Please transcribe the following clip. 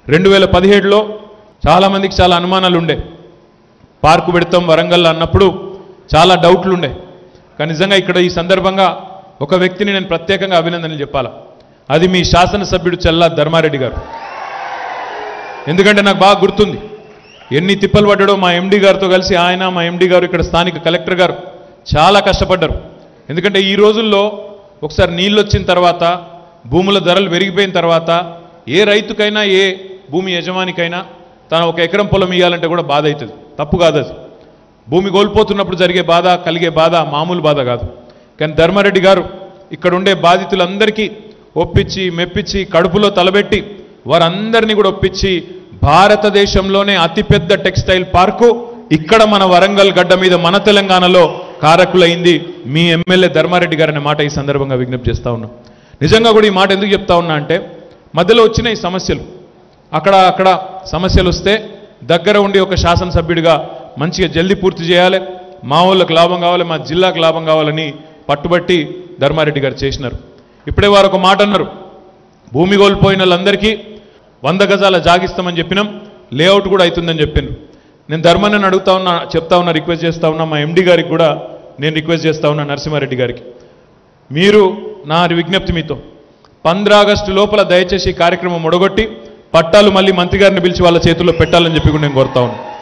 రెండు వేల పదిహేడులో చాలామందికి చాలా అనుమానాలు ఉండే పార్కు పెడతాం వరంగల్ అన్నప్పుడు చాలా డౌట్లు ఉండే కానీ నిజంగా ఇక్కడ ఈ సందర్భంగా ఒక వ్యక్తిని నేను ప్రత్యేకంగా అభినందనలు చెప్పాలా అది మీ శాసనసభ్యుడు చల్లా ధర్మారెడ్డి గారు ఎందుకంటే నాకు బాగా గుర్తుంది ఎన్ని తిప్పలు పడ్డాడో మా ఎండి గారితో కలిసి ఆయన మా ఎండి గారు ఇక్కడ స్థానిక కలెక్టర్ గారు చాలా కష్టపడ్డారు ఎందుకంటే ఈ రోజుల్లో ఒకసారి నీళ్ళు వచ్చిన తర్వాత భూముల ధరలు పెరిగిపోయిన తర్వాత ఏ రైతుకైనా ఏ భూమి యజమానికైనా తన ఒక ఎకరం పొలం ఇవ్వాలంటే కూడా బాధ అవుతుంది తప్పు కాదు అది భూమి కోల్పోతున్నప్పుడు జరిగే బాధ కలిగే బాధ మామూలు బాధ కాదు కానీ ధర్మారెడ్డి గారు ఇక్కడ ఉండే బాధితులందరికీ ఒప్పించి మెప్పించి కడుపులో తలబెట్టి వారందరినీ కూడా ఒప్పించి భారతదేశంలోనే అతిపెద్ద టెక్స్టైల్ పార్కు ఇక్కడ మన వరంగల్ గడ్డ మీద మన తెలంగాణలో కారకులైంది మీ ఎమ్మెల్యే ధర్మారెడ్డి గారు అనే మాట ఈ సందర్భంగా విజ్ఞప్తి చేస్తా ఉన్నాం నిజంగా కూడా ఈ మాట ఎందుకు చెప్తా ఉన్నా అంటే మధ్యలో వచ్చిన ఈ సమస్యలు అక్కడ అక్కడ సమస్యలు వస్తే దగ్గర ఉండి ఒక శాసనసభ్యుడిగా మంచిగా జల్దీ పూర్తి చేయాలి మా వాళ్ళకి లాభం కావాలి మా జిల్లాకు లాభం కావాలని పట్టుబట్టి ధర్మారెడ్డి గారు చేసినారు ఇప్పుడే వారు ఒక మాట అన్నారు భూమి కోల్పోయిన వాళ్ళందరికీ వంద గజాల జాగిస్తామని చెప్పినాం లేఅవుట్ కూడా అవుతుందని చెప్పాను నేను ధర్మాన్ని అడుగుతా ఉన్నా చెప్తా ఉన్నా రిక్వెస్ట్ చేస్తా ఉన్నా మా ఎండి గారికి కూడా నేను రిక్వెస్ట్ చేస్తా ఉన్నా నరసింహారెడ్డి గారికి మీరు నా విజ్ఞప్తి మీతో పంద్రా ఆగస్టు లోపల దయచేసి ఈ కార్యక్రమం ఒడగొట్టి పట్టాలు మళ్ళీ మంత్రి గారిని పిలిచి వాళ్ళ చేతుల్లో పెట్టాలని చెప్పి కూడా నేను కోరుతా ఉన్నాను